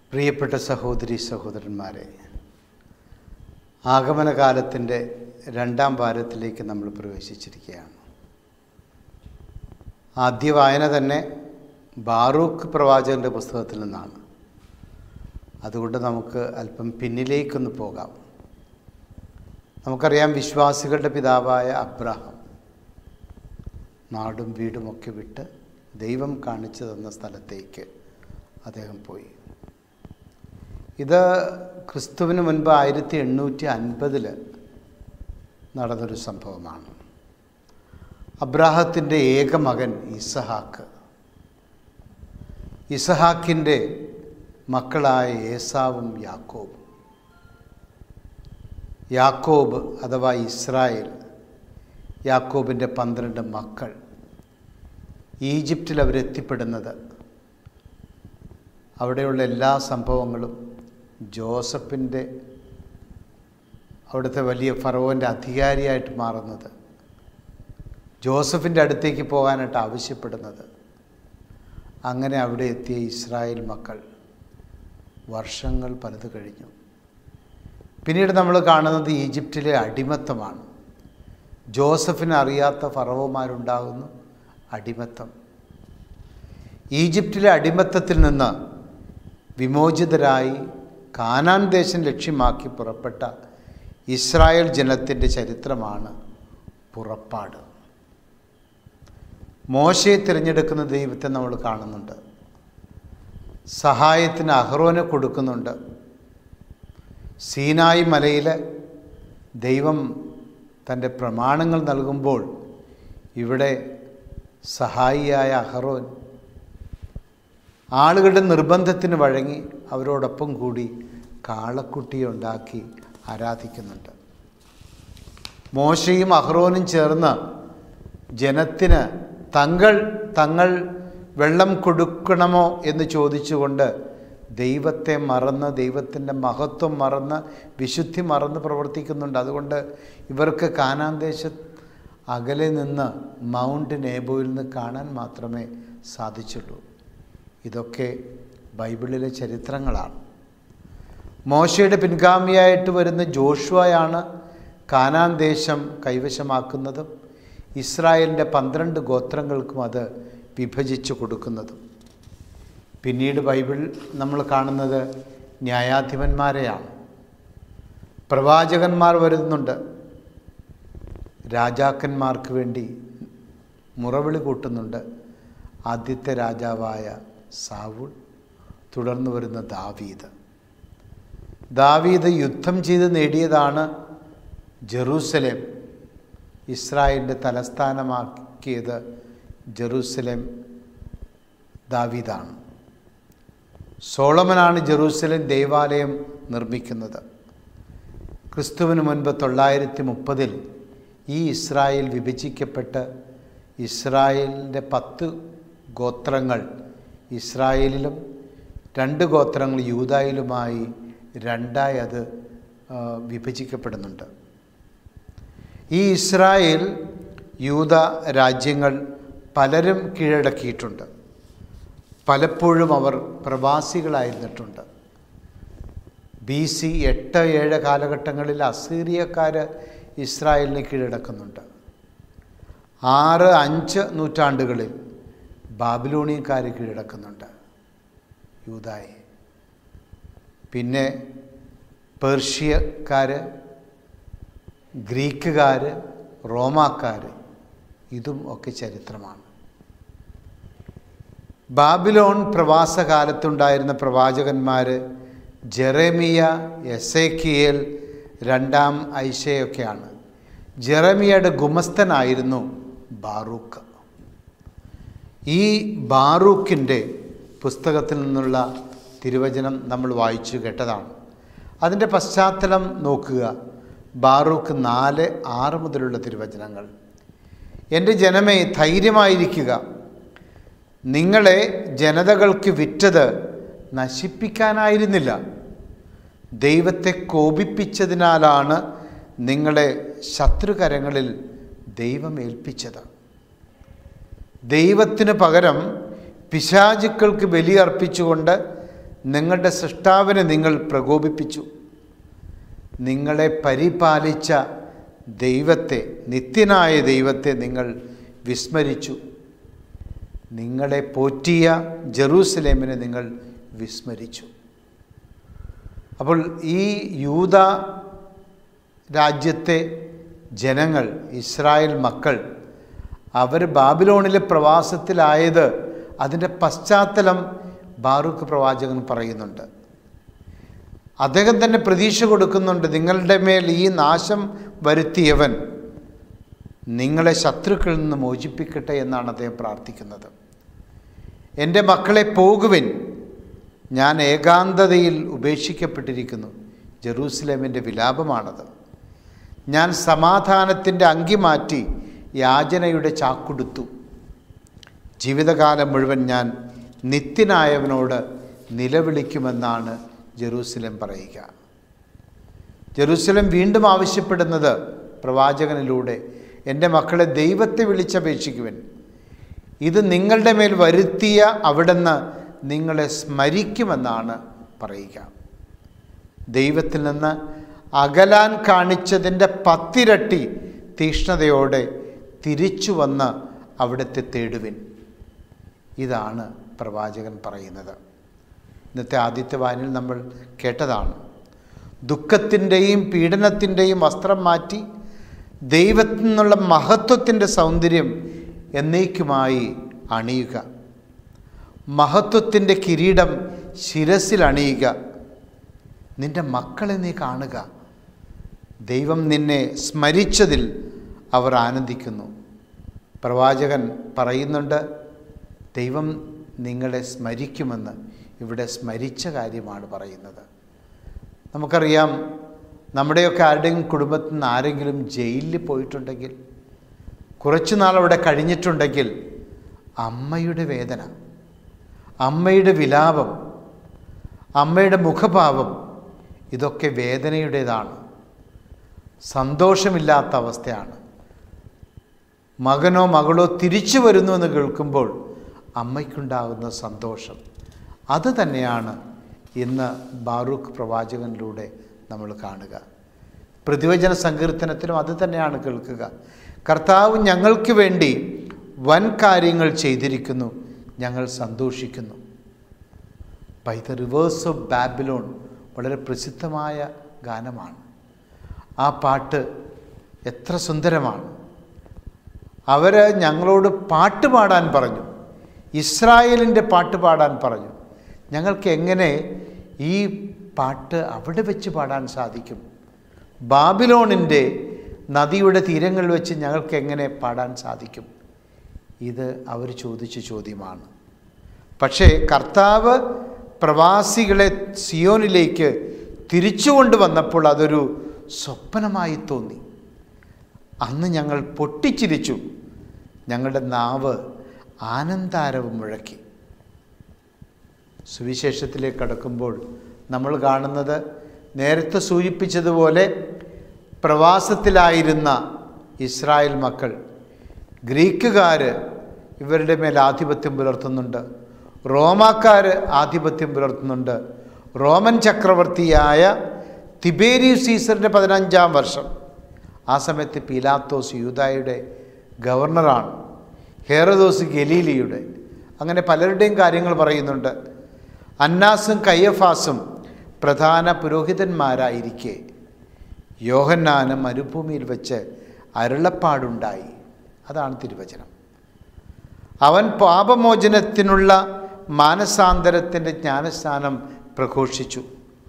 പ്രിയപ്പെട്ട സഹോദരി സഹോദരന്മാരെ ആഗമനകാലത്തിൻ്റെ രണ്ടാം വാരത്തിലേക്ക് നമ്മൾ പ്രവേശിച്ചിരിക്കുകയാണ് ആദ്യ വായന തന്നെ ബാറൂഖ് പ്രവാചകൻ്റെ പുസ്തകത്തിൽ നിന്നാണ് അതുകൊണ്ട് നമുക്ക് അല്പം പിന്നിലേക്കൊന്ന് പോകാം നമുക്കറിയാം വിശ്വാസികളുടെ പിതാവായ അബ്രഹാം നാടും വീടുമൊക്കെ വിട്ട് ദൈവം കാണിച്ചു തന്ന സ്ഥലത്തേക്ക് അദ്ദേഹം പോയി ഇത് ക്രിസ്തുവിന് മുൻപ് ആയിരത്തി എണ്ണൂറ്റി അൻപതിൽ നടന്നൊരു സംഭവമാണ് അബ്രാഹത്തിൻ്റെ ഏക മകൻ ഇസഹാക്ക് ഇസഹാക്കിൻ്റെ മക്കളായ ഏസാവും യാക്കോബും യാക്കോബ് അഥവാ ഇസ്രായേൽ യാക്കോബിൻ്റെ പന്ത്രണ്ട് മക്കൾ ഈജിപ്തിൽ അവരെത്തിപ്പെടുന്നത് അവിടെയുള്ള എല്ലാ സംഭവങ്ങളും ജോസഫിൻ്റെ അവിടുത്തെ വലിയ ഫറവോൻ്റെ അധികാരിയായിട്ട് മാറുന്നത് ജോസഫിൻ്റെ അടുത്തേക്ക് പോകാനായിട്ട് ആവശ്യപ്പെടുന്നത് അങ്ങനെ അവിടെ എത്തിയ ഇസ്രായേൽ മക്കൾ വർഷങ്ങൾ പലത് കഴിഞ്ഞു പിന്നീട് നമ്മൾ കാണുന്നത് ഈജിപ്തിലെ അടിമത്തമാണ് ജോസഫിന് അറിയാത്ത ഫറവോമാരുണ്ടാകുന്നു അടിമത്തം ഈജിപ്തിലെ അടിമത്തത്തിൽ നിന്ന് വിമോചിതരായി കാനാൻ ദേശം ലക്ഷ്യമാക്കി പുറപ്പെട്ട ഇസ്രായേൽ ജനത്തിൻ്റെ ചരിത്രമാണ് പുറപ്പാട് മോശയെ തിരഞ്ഞെടുക്കുന്ന ദൈവത്തെ നമ്മൾ കാണുന്നുണ്ട് സഹായത്തിന് അഹ്റോനെ കൊടുക്കുന്നുണ്ട് സീനായി മലയിൽ ദൈവം തൻ്റെ പ്രമാണങ്ങൾ നൽകുമ്പോൾ ഇവിടെ സഹായിയായ അഹ്റോൻ ആളുകളുടെ നിർബന്ധത്തിന് വഴങ്ങി അവരോടൊപ്പം കൂടി കാളക്കുട്ടിയെ ഉണ്ടാക്കി ആരാധിക്കുന്നുണ്ട് മോശയും അഹ്റോനും ചേർന്ന് ജനത്തിന് തങ്ങൾ തങ്ങൾ വെള്ളം കൊടുക്കണമോ എന്ന് ചോദിച്ചുകൊണ്ട് ദൈവത്തെ മറന്ന് ദൈവത്തിൻ്റെ മഹത്വം മറന്ന് വിശുദ്ധി മറന്ന് പ്രവർത്തിക്കുന്നുണ്ട് അതുകൊണ്ട് ഇവർക്ക് കാനാൻ ദേശ അകലെ നിന്ന് മൗണ്ട് നേബോയിൽ നിന്ന് കാണാൻ മാത്രമേ സാധിച്ചുള്ളൂ ഇതൊക്കെ ബൈബിളിലെ ചരിത്രങ്ങളാണ് മോശയുടെ പിൻഗാമിയായിട്ട് വരുന്ന ജോഷുവയാണ് കാനാൻ ദേശം കൈവശമാക്കുന്നതും ഇസ്രായേലിൻ്റെ പന്ത്രണ്ട് ഗോത്രങ്ങൾക്കും അത് വിഭജിച്ചു കൊടുക്കുന്നതും പിന്നീട് ബൈബിൾ നമ്മൾ കാണുന്നത് ന്യായാധിപന്മാരെയാണ് പ്രവാചകന്മാർ വരുന്നുണ്ട് രാജാക്കന്മാർക്ക് വേണ്ടി മുറവിളി കൂട്ടുന്നുണ്ട് ആദ്യത്തെ രാജാവായ സാവുൾ തുടർന്ന് വരുന്ന ദാവീദ് ദാവീദ് യുദ്ധം ചെയ്ത് നേടിയതാണ് ജെറൂസലേം ഇസ്രായേലിൻ്റെ തലസ്ഥാനമാക്കിയത് ജെറൂസലേം ദാവീദാണ് സോളമനാണ് ജെറൂസലേം ദേവാലയം നിർമ്മിക്കുന്നത് ക്രിസ്തുവിന് മുൻപ് തൊള്ളായിരത്തി മുപ്പതിൽ ഈ ഇസ്രായേൽ വിഭജിക്കപ്പെട്ട് ഇസ്രായേലിൻ്റെ പത്ത് ഗോത്രങ്ങൾ ഇസ്രായേലിലും രണ്ട് ഗോത്രങ്ങൾ യൂതായിലുമായി രണ്ടായി അത് വിഭജിക്കപ്പെടുന്നുണ്ട് ഈ ഇസ്രായേൽ യൂത രാജ്യങ്ങൾ പലരും കീഴടക്കിയിട്ടുണ്ട് പലപ്പോഴും അവർ പ്രവാസികളായിരുന്നിട്ടുണ്ട് ബി സി എട്ട് ഏഴ് കാലഘട്ടങ്ങളിൽ അസീറിയക്കാർ ഇസ്രായേലിനെ കീഴടക്കുന്നുണ്ട് ആറ് അഞ്ച് നൂറ്റാണ്ടുകളിൽ ബാബിലോണിയക്കാർ കീഴടക്കുന്നുണ്ട് യൂതായെ പിന്നെ പേർഷ്യക്കാർ ഗ്രീക്കുകാർ റോമാക്കാർ ഇതും ഒക്കെ ചരിത്രമാണ് ബാബിലോൺ പ്രവാസകാലത്തുണ്ടായിരുന്ന പ്രവാചകന്മാർ ജെറമിയ എസേക്കിയേൽ രണ്ടാം ഐഷയൊക്കെയാണ് ജെറമിയയുടെ ഗുമസ്തനായിരുന്നു ബാറൂഖ് ഈ ബാറൂഖിൻ്റെ പുസ്തകത്തിൽ നിന്നുള്ള തിരുവചനം നമ്മൾ വായിച്ചു കേട്ടതാണ് അതിൻ്റെ പശ്ചാത്തലം നോക്കുക ബാറൂഖ് നാല് ആറ് മുതലുള്ള തിരുവചനങ്ങൾ എൻ്റെ ജനമേ ധൈര്യമായിരിക്കുക നിങ്ങളെ ജനതകൾക്ക് വിറ്റത് നശിപ്പിക്കാനായിരുന്നില്ല ദൈവത്തെ കോപിപ്പിച്ചതിനാലാണ് നിങ്ങളെ ശത്രുകരങ്ങളിൽ ദൈവം ഏൽപ്പിച്ചത് ദൈവത്തിന് പകരം പിശാചുക്കൾക്ക് ബലിയർപ്പിച്ചുകൊണ്ട് നിങ്ങളുടെ സൃഷ്ടാവിനെ നിങ്ങൾ പ്രകോപിപ്പിച്ചു നിങ്ങളെ പരിപാലിച്ച ദൈവത്തെ നിത്യനായ ദൈവത്തെ നിങ്ങൾ വിസ്മരിച്ചു നിങ്ങളെ പോറ്റിയ ജെറൂസലേമിനെ നിങ്ങൾ വിസ്മരിച്ചു അപ്പോൾ ഈ യൂത രാജ്യത്തെ ജനങ്ങൾ ഇസ്രായേൽ മക്കൾ അവർ ബാബിലോണിലെ പ്രവാസത്തിലായത് അതിൻ്റെ പശ്ചാത്തലം ബാറൂഖ് പ്രവാചകൻ പറയുന്നുണ്ട് അദ്ദേഹം തന്നെ പ്രതീക്ഷ കൊടുക്കുന്നുണ്ട് നിങ്ങളുടെ മേൽ ഈ നാശം വരുത്തിയവൻ നിങ്ങളെ ശത്രുക്കളിൽ നിന്ന് മോചിപ്പിക്കട്ടെ എന്നാണ് അദ്ദേഹം പ്രാർത്ഥിക്കുന്നത് എൻ്റെ മക്കളെ പോകുവിൻ ഞാൻ ഏകാന്തതയിൽ ഉപേക്ഷിക്കപ്പെട്ടിരിക്കുന്നു ജെറൂസലേമിൻ്റെ വിലാപമാണത് ഞാൻ സമാധാനത്തിൻ്റെ അങ്കി മാറ്റി യാചനയുടെ ചാക്കുടുത്തു ജീവിതകാലം മുഴുവൻ ഞാൻ നിത്യനായവനോട് നിലവിളിക്കുമെന്നാണ് ജെറൂസലേം പറയുക ജെറൂസലേം വീണ്ടും ആവശ്യപ്പെടുന്നത് പ്രവാചകനിലൂടെ എൻ്റെ മക്കളെ ദൈവത്തെ വിളിച്ചപേക്ഷിക്കുവൻ ഇത് നിങ്ങളുടെ മേൽ വരുത്തിയ അവിടുന്ന് നിങ്ങളെ സ്മരിക്കുമെന്നാണ് പറയുക ദൈവത്തിൽ നിന്ന് അകലാൻ കാണിച്ചതിൻ്റെ പത്തിരട്ടി തീക്ഷ്ണതയോടെ തിരിച്ചു വന്ന് അവിടുത്തെ തേടുവിൻ ഇതാണ് പ്രവാചകൻ പറയുന്നത് ഇന്നത്തെ ആദ്യത്തെ വായനയിൽ നമ്മൾ കേട്ടതാണ് ദുഃഖത്തിൻ്റെയും പീഡനത്തിൻ്റെയും വസ്ത്രം മാറ്റി ദൈവത്തിൽ നിന്നുള്ള മഹത്വത്തിൻ്റെ സൗന്ദര്യം എന്നേക്കുമായി അണിയുക മഹത്വത്തിൻ്റെ കിരീടം ശിരസിൽ അണിയുക നിൻ്റെ മക്കളെ നീ കാണുക ദൈവം നിന്നെ സ്മരിച്ചതിൽ അവർ ആനന്ദിക്കുന്നു പ്രവാചകൻ പറയുന്നുണ്ട് ദൈവം നിങ്ങളെ സ്മരിക്കുമെന്ന് ഇവിടെ സ്മരിച്ച കാര്യമാണ് പറയുന്നത് നമുക്കറിയാം നമ്മുടെയൊക്കെ ആരുടെയും കുടുംബത്തിൽ നിന്ന് ആരെങ്കിലും ജയിലിൽ പോയിട്ടുണ്ടെങ്കിൽ കുറച്ചു നാൾ അവിടെ കഴിഞ്ഞിട്ടുണ്ടെങ്കിൽ അമ്മയുടെ വേദന അമ്മയുടെ വിലാപം അമ്മയുടെ മുഖഭാവം ഇതൊക്കെ വേദനയുടേതാണ് സന്തോഷമില്ലാത്ത അവസ്ഥയാണ് മകനോ മകളോ തിരിച്ചു വരുന്നു എന്ന് കേൾക്കുമ്പോൾ അമ്മയ്ക്കുണ്ടാകുന്ന സന്തോഷം അത് തന്നെയാണ് ഇന്ന് ബാറൂഖ് പ്രവാചകനിലൂടെ നമ്മൾ കാണുക പ്രതിവചന സങ്കീർത്തനത്തിലും അത് തന്നെയാണ് കേൾക്കുക കർത്താവ് ഞങ്ങൾക്ക് വേണ്ടി വൻ കാര്യങ്ങൾ ചെയ്തിരിക്കുന്നു ഞങ്ങൾ സന്തോഷിക്കുന്നു by the rivers of Babylon വളരെ പ്രസിദ്ധമായ ഗാനമാണ് ആ പാട്ട് എത്ര സുന്ദരമാണ് അവർ ഞങ്ങളോട് പാട്ട് പാടാൻ പറഞ്ഞു ഇസ്രായേലിൻ്റെ പാട്ട് പാടാൻ പറഞ്ഞു ഞങ്ങൾക്ക് എങ്ങനെ ഈ പാട്ട് അവിടെ വെച്ച് പാടാൻ സാധിക്കും ബാബിലോണിൻ്റെ നദിയുടെ തീരങ്ങളിൽ വെച്ച് ഞങ്ങൾക്ക് എങ്ങനെ പാടാൻ സാധിക്കും ഇത് അവർ ചോദിച്ച ചോദ്യമാണ് പക്ഷേ കർത്താവ് പ്രവാസികളെ സിയോനിലേക്ക് തിരിച്ചു കൊണ്ടുവന്നപ്പോൾ അതൊരു സ്വപ്നമായി തോന്നി അന്ന് ഞങ്ങൾ പൊട്ടിച്ചിരിച്ചു ഞങ്ങളുടെ നാവ് ആനന്ദാരവ് മുഴക്കി സുവിശേഷത്തിലേക്ക് കടക്കുമ്പോൾ നമ്മൾ കാണുന്നത് നേരത്തെ സൂചിപ്പിച്ചതുപോലെ പ്രവാസത്തിലായിരുന്ന ഇസ്രായേൽ മക്കൾ ഗ്രീക്കുകാർ ഇവരുടെ മേൽ ആധിപത്യം പുലർത്തുന്നുണ്ട് റോമാക്കാർ ആധിപത്യം പുലർത്തുന്നുണ്ട് റോമൻ ചക്രവർത്തിയായ തിബേരിയസ് സീസറിൻ്റെ പതിനഞ്ചാം വർഷം ആ സമയത്ത് പീലാത്തോസ് യൂതായുടെ ഗവർണറാണ് ഹേറദോസ് ഗലീലിയുടെ അങ്ങനെ പലരുടെയും കാര്യങ്ങൾ പറയുന്നുണ്ട് അന്നാസും കയ്യഫാസും പ്രധാന പുരോഹിതന്മാരായിരിക്കെ യോഹന്നാന് മരുഭൂമിയിൽ വെച്ച് അരുളപ്പാടുണ്ടായി അതാണ് തിരുവചനം അവൻ പാപമോചനത്തിനുള്ള മാനസാന്തരത്തിൻ്റെ ജ്ഞാനസ്ഥാനം പ്രഘോഷിച്ചു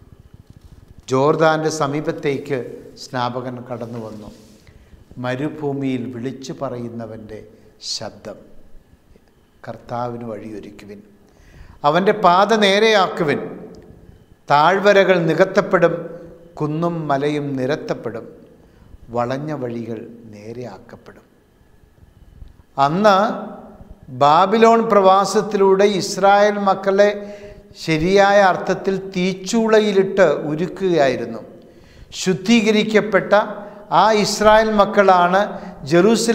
ജോർദാൻ്റെ സമീപത്തേക്ക് സ്നാപകൻ കടന്നു വന്നു മരുഭൂമിയിൽ വിളിച്ചു പറയുന്നവൻ്റെ ശബ്ദം കർത്താവിന് വഴിയൊരുക്കുവിൻ അവൻ്റെ പാത നേരെയാക്കുവിൻ താഴ്വരകൾ നികത്തപ്പെടും കുന്നും മലയും നിരത്തപ്പെടും വളഞ്ഞ വഴികൾ നേരെയാക്കപ്പെടും അന്ന് ബാബിലോൺ പ്രവാസത്തിലൂടെ ഇസ്രായേൽ മക്കളെ ശരിയായ അർത്ഥത്തിൽ തീച്ചൂളയിലിട്ട് ഉരുക്കുകയായിരുന്നു ശുദ്ധീകരിക്കപ്പെട്ട ആ ഇസ്രായേൽ മക്കളാണ്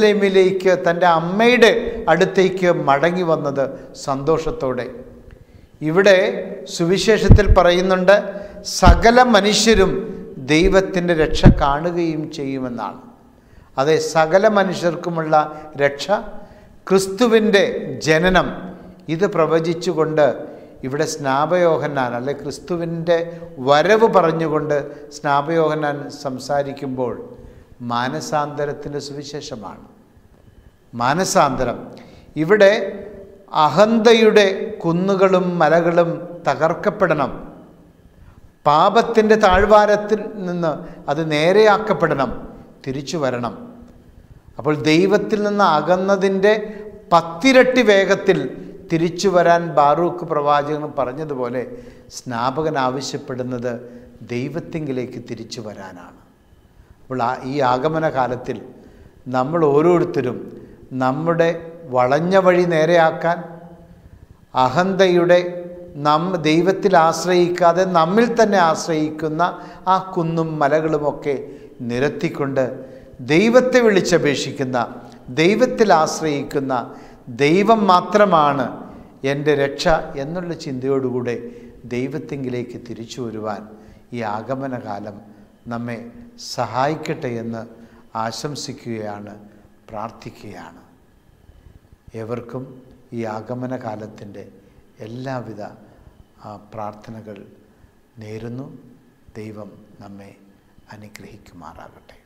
ജെറൂസലേമിലേക്ക് തൻ്റെ അമ്മയുടെ അടുത്തേക്ക് മടങ്ങി വന്നത് സന്തോഷത്തോടെ ഇവിടെ സുവിശേഷത്തിൽ പറയുന്നുണ്ട് സകല മനുഷ്യരും ദൈവത്തിൻ്റെ രക്ഷ കാണുകയും ചെയ്യുമെന്നാണ് അതെ സകല മനുഷ്യർക്കുമുള്ള രക്ഷ ക്രിസ്തുവിൻ്റെ ജനനം ഇത് പ്രവചിച്ചുകൊണ്ട് ഇവിടെ സ്നാപയോഹന്നാൻ അല്ലെ ക്രിസ്തുവിൻ്റെ വരവ് പറഞ്ഞുകൊണ്ട് സ്നാപയോഹന്നാൻ സംസാരിക്കുമ്പോൾ മാനസാന്തരത്തിൻ്റെ സുവിശേഷമാണ് മാനസാന്തരം ഇവിടെ അഹന്തയുടെ കുന്നുകളും മലകളും തകർക്കപ്പെടണം പാപത്തിൻ്റെ താഴ്വാരത്തിൽ നിന്ന് അത് നേരെയാക്കപ്പെടണം തിരിച്ചു വരണം അപ്പോൾ ദൈവത്തിൽ നിന്ന് അകന്നതിൻ്റെ പത്തിരട്ടി വേഗത്തിൽ തിരിച്ചു വരാൻ ബാറൂഖ് പ്രവാചകൻ പറഞ്ഞതുപോലെ സ്നാപകൻ ആവശ്യപ്പെടുന്നത് ദൈവത്തിങ്കിലേക്ക് തിരിച്ചു വരാനാണ് അപ്പോൾ ആ ഈ ആഗമന കാലത്തിൽ നമ്മൾ ഓരോരുത്തരും നമ്മുടെ വളഞ്ഞ വഴി നേരെയാക്കാൻ അഹന്തയുടെ നം ദൈവത്തിൽ ആശ്രയിക്കാതെ നമ്മിൽ തന്നെ ആശ്രയിക്കുന്ന ആ കുന്നും മലകളുമൊക്കെ നിരത്തിക്കൊണ്ട് ദൈവത്തെ വിളിച്ചപേക്ഷിക്കുന്ന ദൈവത്തിൽ ആശ്രയിക്കുന്ന ദൈവം മാത്രമാണ് എൻ്റെ രക്ഷ എന്നുള്ള ചിന്തയോടുകൂടെ ദൈവത്തെങ്കിലേക്ക് തിരിച്ചു വരുവാൻ ഈ ആഗമനകാലം നമ്മെ സഹായിക്കട്ടെ എന്ന് ആശംസിക്കുകയാണ് പ്രാർത്ഥിക്കുകയാണ് ഏവർക്കും ഈ ആഗമനകാലത്തിൻ്റെ എല്ലാവിധ ആ, പ്രാർത്ഥനകൾ നേരുന്നു ദൈവം നമ്മെ അനുഗ്രഹിക്കുമാറാകട്ടെ